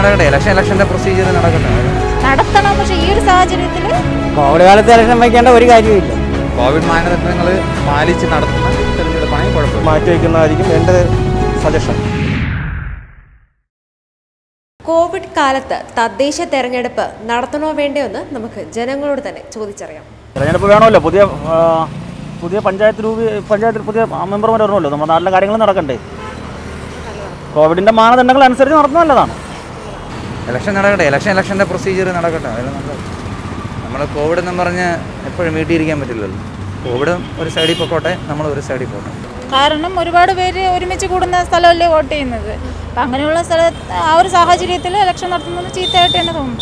നടക്കട്ടെ ഇലക്ഷൻ ഇലക്ഷൻ്റെ പ്രൊസീജിയർ നടക്കട്ടെ നടത്തണം പക്ഷെ ഈ ഒരു സാഹചര്യത്തിൽ കോവിഡ് കാലത്ത് ഇലക്ഷൻ വയ്ക്കേണ്ട ഒരു കാര്യമില്ല കോവിഡ് മാനദണ്ഡങ്ങൾ പാലിച്ച് നടത്തുന്ന തെരഞ്ഞെടുപ്പാണെങ്കിൽ കുഴപ്പമില്ല മാറ്റിവെക്കുന്നതായിരിക്കും എൻ്റെ സജഷൻ കോവിഡ് കാലത്ത് തദ്ദേശ തെരഞ്ഞെടുപ്പ് നടത്തണോ വേണ്ടയോ എന്ന് നമുക്ക് ജനങ്ങളോട് തന്നെ ചോദിച്ചറിയാം തിരഞ്ഞെടുപ്പ് വേണമല്ലോ പുതിയ ആ, പുതിയ പഞ്ചായത്ത് രൂപ പഞ്ചായത്തിൽ പുതിയ മെമ്പർമാർ വരണമല്ലോ നമ്മുടെ നാട്ടിലെ കാര്യങ്ങൾ നടക്കണ്ടേ കോവിഡിൻ്റെ മാനദണ്ഡങ്ങൾ അനുസരിച്ച് നടത്തുന്നത് നല്ലതാണ് ഇലക്ഷൻ നടക്കട്ടെ ഇലക്ഷൻ ഇലക്ഷൻ്റെ പ്രൊസീജിയർ നടക്കട്ടെ അതിൽ നമ്മൾ നമ്മൾ കോവിഡ് എന്ന് പറഞ്ഞ് എപ്പോഴും വീട്ടിയിരിക്കാൻ പറ്റില്ലല്ലോ കോവിഡ് ഒരു സൈഡിൽ പൊക്കോട്ടെ നമ്മൾ ഒരു സൈഡിൽ പോകട്ടെ കാരണം ഒരുപാട് പേര് ഒരുമിച്ച് കൂടുന്ന സ്ഥലമല്ലേ വോട്ട് ചെയ്യുന്നത് അപ്പം അങ്ങനെയുള്ള സ്ഥലത്ത് ആ ഒരു സാഹചര്യത്തിൽ ഇലക്ഷൻ നടത്തുന്നത് ചീത്തയായിട്ട് തന്നെ തോന്നുന്നു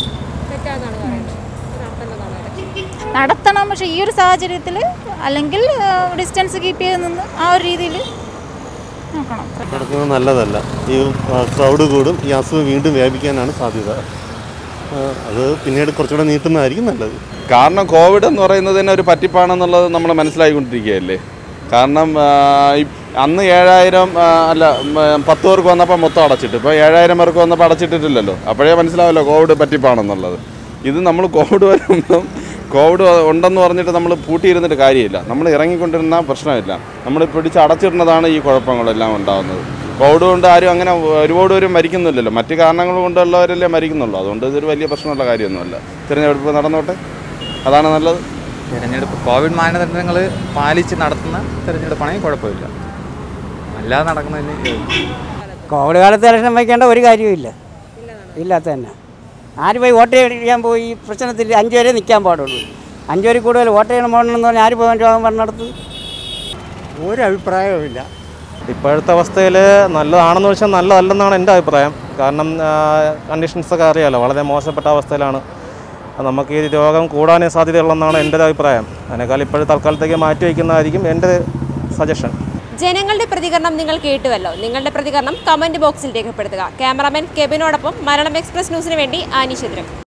നടത്തണം പക്ഷെ ഈ ഒരു സാഹചര്യത്തിൽ അല്ലെങ്കിൽ ഡിസ്റ്റൻസ് കീപ്പ് ചെയ്ത് നിന്ന് ആ ഒരു രീതിയിൽ നോക്കണം നടക്കുന്നത് നല്ലതല്ല ഈ ക്രൗഡ് കൂടും ഈ അസുഖം വീണ്ടും വ്യാപിക്കാനാണ് സാധ്യത ആ, അത് പിന്നീട് കുറച്ചുകൂടെ നീട്ടുന്നതായിരിക്കും നല്ലത് കാരണം കോവിഡ് എന്ന് പറയുന്നത് തന്നെ ഒരു പറ്റിപ്പാണെന്നുള്ളത് നമ്മൾ മനസ്സിലായിക്കൊണ്ടിരിക്കുകയല്ലേ കാരണം ആ, ഈ- അന്ന് ഏഴായിരം ആ, അല്ല ഉം, പത്ത് പേർക്ക് വന്നപ്പോൾ മൊത്തം അടച്ചിട്ട് ഇപ്പോൾ ഏഴായിരം പേർക്ക് വന്നപ്പോൾ അടച്ചിട്ടിട്ടില്ലല്ലോ അപ്പോഴേ മനസ്സിലാവല്ലോ കോവിഡ് പറ്റിപ്പാണെന്നുള്ളത് ഇത് നമ്മൾ കോവിഡ് വരുമ്പം കോവിഡ് ഉണ്ടെന്ന് പറഞ്ഞിട്ട് നമ്മൾ പൂട്ടിയിരുന്നിട്ട് കാര്യമില്ല നമ്മൾ ഇറങ്ങിക്കൊണ്ടിരുന്ന പ്രശ്നമില്ല നമ്മൾ പിടിച്ച് അടച്ചിടുന്നതാണ് ഈ കുഴപ്പങ്ങളെല്ലാം ഉണ്ടാകുന്നത് കോവിഡ് കൊണ്ട് ആരും അങ്ങനെ ഒരുപാട് പേരും മരിക്കുന്നില്ലല്ലോ മറ്റു കാരണങ്ങൾ കൊണ്ടുള്ളവരല്ലേ മരിക്കുന്നുള്ളൂ അതുകൊണ്ട് ഇതൊരു വലിയ പ്രശ്നമുള്ള കാര്യമൊന്നുമല്ല തിരഞ്ഞെടുപ്പ് നടന്നോട്ടെ അതാണ് നല്ലത് തിരഞ്ഞെടുപ്പ് കോവിഡ് മാനദണ്ഡങ്ങൾ പാലിച്ച് നടത്തുന്ന തിരഞ്ഞെടുപ്പാണെങ്കിൽ കുഴപ്പമില്ല അല്ലാതെ നടക്കുന്നതിന് കോവിഡ് കാലത്ത് ഇലക്ഷൻ വയ്ക്കേണ്ട ഒരു കാര്യമില്ല ഇല്ലാത്ത തന്നെ ആര് പോയി വോട്ട് ചെയ്യാൻ പോയി ഈ പ്രശ്നത്തിൽ അഞ്ച് പേരെ നിൽക്കാൻ പാടുള്ളൂ അഞ്ച് പേര് കൂടുതൽ വോട്ട് ചെയ്യണം പോകണമെന്ന് പറഞ്ഞാൽ ആര് പോകാൻ രോഗം പറഞ്ഞിടത്ത് ഒരു അഭിപ്രായവുമില്ല ഇപ്പോഴത്തെ അവസ്ഥയിൽ നല്ലതാണെന്ന് വെച്ചാൽ നല്ലതല്ലെന്നാണ് എൻ്റെ അഭിപ്രായം കാരണം കണ്ടീഷൻസൊക്കെ അറിയാമല്ലോ വളരെ മോശപ്പെട്ട അവസ്ഥയിലാണ് നമുക്ക് ഈ രോഗം കൂടാനേ സാധ്യതയുള്ളതെന്നാണ് എൻ്റെ ഒരു അഭിപ്രായം അതിനേക്കാൾ ഇപ്പോഴത്തെ തൽക്കാലത്തേക്ക് മാറ്റി വയ്ക്കുന്നതായിരിക്കും എൻ്റെ സജഷൻ ജനങ്ങളുടെ പ്രതികരണം നിങ്ങൾ കേട്ടുവല്ലോ നിങ്ങളുടെ പ്രതികരണം കമന്റ് ബോക്സിൽ രേഖപ്പെടുത്തുക ക്യാമറാമാൻ കെബിനോടൊപ്പം മലയാളം എക്സ്പ്രസ് ന്യൂസിന് വേണ്ടി ആനി ചന്ദ്രൻ